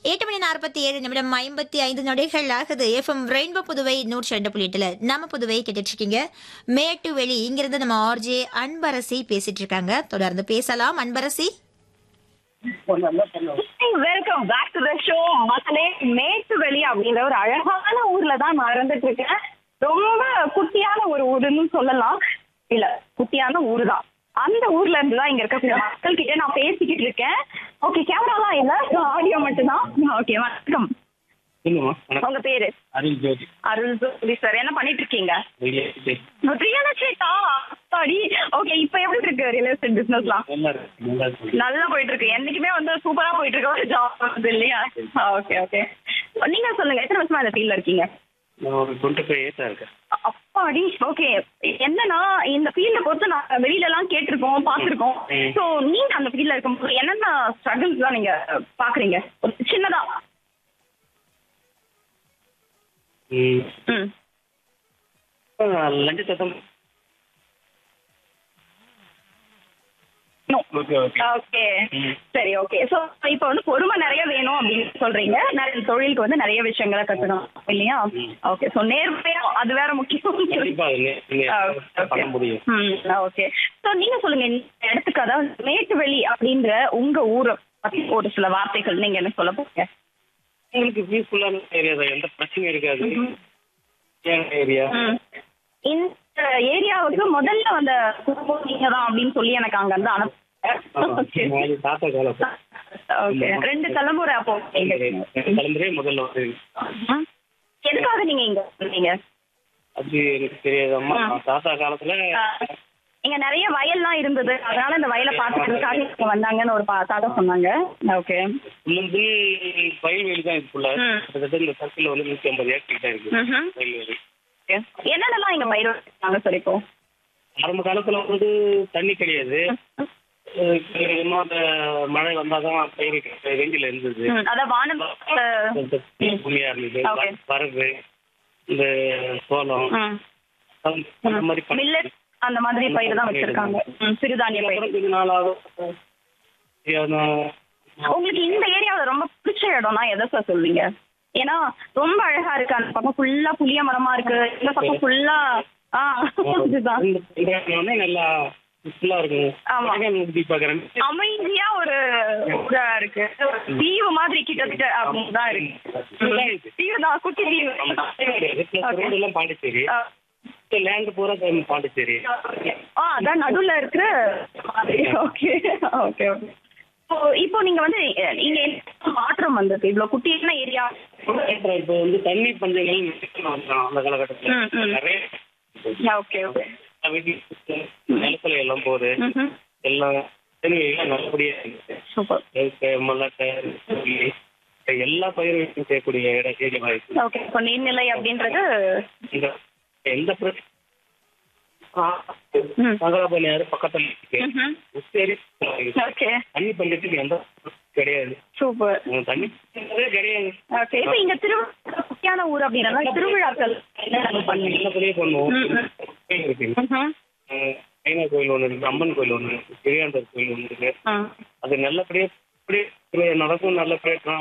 எட்டு மணி நாற்பத்தி ஏழு நிமிடம் ஐம்பத்தி ஐந்து நொடிகள் ஆகுது எஃப்எம் ரெயின்போ புதுவை நூற்றி ரெண்டு புள்ளி எட்டுல நம்ம புதுவை கேட்டுட்டு இருக்கீங்க மேட்டு வெளி இங்கிருந்து நம்ம ஆர்ஜே அன்பரசி பேசிட்டு இருக்காங்க தொடர்ந்து பேசலாம் Anbarasi welcome back to the show மக்களே மேட்டுவெளி அப்படிங்கிற ஒரு அழகான ஊர்ல தான் நான் இருந்துட்டு இருக்கேன் ரொம்ப குட்டியான ஒரு ஊருன்னு சொல்லலாம் இல்ல குட்டியான ஊரு தான் அந்த ஊர்ல இருந்து தான் இங்க இருக்கக்கூடிய மக்கள் கிட்ட நான் பேசிக்கிட்டு இருக்கேன் ஓகே கேமராலாம் இல்ல ஆடியோ மட்டும்தான் ஓகே வணக்கம் சொல்லுமா வணக்கம் உங்க பேரு அருள் ஜோதி அருள் ஜோதி சார் என்ன பண்ணிட்டு இருக்கீங்க ரியல் எஸ்டேட் ரியல் எஸ்டேட்டா சாரி ஓகே இப்போ எப்படி இருக்கு ரியல் எஸ்டேட் பிசினஸ்லாம் நல்லா இருக்கு நல்லா இருக்கு நல்லா போயிட்டு இருக்கு என்னைக்குமே வந்து சூப்பரா போயிட்டு இருக்க ஒரு ஜாப் வந்து இல்லையா ஓகே ஓகே நீங்க சொல்லுங்க எத்தனை வருஷமா இந்த ஃபீல்ட்ல இருக்கீங்க நான் ஒரு டுவெண்ட்டி ஃபைவ் இயர்ஸாக இருக்கேன் அப்பாடி ஓகே என்னன்னா இந்த ஃபீல்ட பொறுத்து நான் வெளியில எல்லாம் கேட்டிருக்கோம் பார்த்திருக்கோம் ம். சோ நீங்க அந்த ஃபீல்ட்ல இருக்கும்போது என்னென்ன ஸ்ட்ரகிள்ஸ் தான் நீங்க பாக்குறீங்க ஒரு சின்னதா ம் ம் லஞ்ச சத்தம் No. ஓகே ஓகே ஓகே ம். சரி ஓகே சோ இப்போ வந்து பொறுமை நிறைய வேணும் அப்படின்னு சொல்றீங்க நிறைய தொழிலுக்கு வந்து நிறைய விஷயங்களை கத்துக்கணும் இல்லையா ம். ஓகே சோ நேர்மையா அது வேற முக்கியம் கண்டிப்பா நீங்க நீங்க பண்ண முடியும் ஓகே சோ நீங்க சொல்லுங்க இந்த இடத்துக்கு அதாவது மேட்டுவெளி அப்படின்ற உங்க ஊரை பத்தி ஒரு சில வார்த்தைகள் நீங்க என்ன சொல்ல போறீங்க எங்களுக்கு பீஸ்ஃபுல்லான ஏரியா தான் எந்த பிரச்சனையும் இருக்காது ஏரியா ம். இந்த ஏரியாவுக்கு முதல்ல வந்த குடும்பம் நீங்க தான் அப்படின்னு சொல்லி எனக்கு அங்க இருந்து அனுப்புங்க ஓகே தாத்தா காலத்து ஓகே ரெண்டு தலைமுறை அப்போ நீங்க தலைமுறை முதல்ல வந்து ம். எதுக்காக நீங்க இங்க வந்தீங்க அது எனக்கு தெரியாதம்மா ஆ. தாத்தா காலத்துல இங்க நிறைய வயல்லாம் இருந்தது அதனால இந்த வயலை பாத்துக்கிறதுக்காக இங்க வந்தாங்கன்னு ஒரு பா- தாத்தா சொன்னாங்க ஓகே முன்னாடி வயல்வெளி தான் இதுக்குள்ள ம். கிட்டத்தட்ட இந்த சர்க்கிள் வந்து நூத்தி ஐம்பது ஏக்கர் கிட்ட இருக்கு ம்ஹும். வயல்வெளி என்னென்னலாம் இங்க பயிர் வச்சிருக்காங்க சார் இப்போ ஆரம்ப காலத்துல வந்து தண்ணி கிடையாது அஹ் கொஞ்சமா அந்த மழை வந்தாதான் பயிர் வெண்டில இருந்தது ம், அதான் வானம் கொஞ்சம் பூமியா இருந்தது Okay. வரகு இந்த சோளம் ம். அந்த மாதிரி பண்ணி- மில்லட் அந்த மாதிரி பயிர் தான் வச்சிருக்காங்க ம், சிறுதானிய பயிர் அப்புறம் கொஞ்ச நாள் ஆகும் சரி, அதான் உங்களுக்கு இந்த ஏரியாவுல ரொம்ப பிடிச்ச இடம்னா எதை சார் சொல்வீங்க ஏன்னா ரொம்ப அழகா இருக்கு அந்த பக்கம் ஃபுல்லா புளிய மரமா இருக்கு இந்த பக்கம் ஃபுல்லா ஆ இதுதான் இந்த பயிர் வந்து நல்லா ஃபுல்லா இருக்கும் ஆமா. அழகா ஊட்டி பாக்குறேன் அமைதியா ஒரு ஊரா இருக்கு தீவு மாதிரி கிட்டத்தட்ட அப்படின்னு தான் இருக்கு தீவு தான் குட்டி தீவு Okay. ரோடு எல்லாம் பாண்டிச்சேரி ஆ. லேண்ட் பூரா தென் பாண்டிச்சேரி ஆ அதான் நடுவுல இருக்கிற ஓகே ஓகே ஓகே இப்போ இப்போ நீங்க வந்து அஹ், நீங்க என்ன மாற்றம் வந்தது இவ்வளவு குட்டியான ஏரியா அப்புறம் இப்போ வந்து தண்ணி பஞ்சங்கள் வந்துடும் அந்த காலகட்டத்துல ம், ம். நிறைய ஓகே ஓகே வீட்டுக்கு நிலத்துல எல்லாம் போகுது எல்லாம் தண்ணி எல்லாம் நல்லபடியா இருக்கு சூப்பர் நெருப்பு, மல்லாட்டை நெல்லி, எல்லா பயிரும் செய்யக்கூடிய இடம் ஏரியா இருக்கு ஓகே இப்போ நீர்நிலை அப்படின்றது இந்த எந்த பிரச்சனை ம். மகாபலியாறு பக்கத்துல இருக்கு ம்ஹும். சரி ஓகே தண்ணி பஞ்சத்துக்கு எந்த கிடையாது சூப்பர் உம், தண்ணி பஞ்சமே கிடையாது ஓகே இப்போ இங்க திருவிழா குட்டியான ஊர் அப்படின்னா திருவிழாக்கள் என்ன பண்ணுவீங்க நல்லபடியே பண்ணுவோம் ம், ம். கோயில் இருக்கு ம்ஹும். அஹ் ஐநா கோயில் ஒன்று இருக்கு அம்மன் கோயில் ஒன்று இருக்கு பெரியாண்டர் கோயில் ஒன்று இருக்கு ஆ அது நல்லபடியா அப்படியே நடக்கும் நல்லபடியா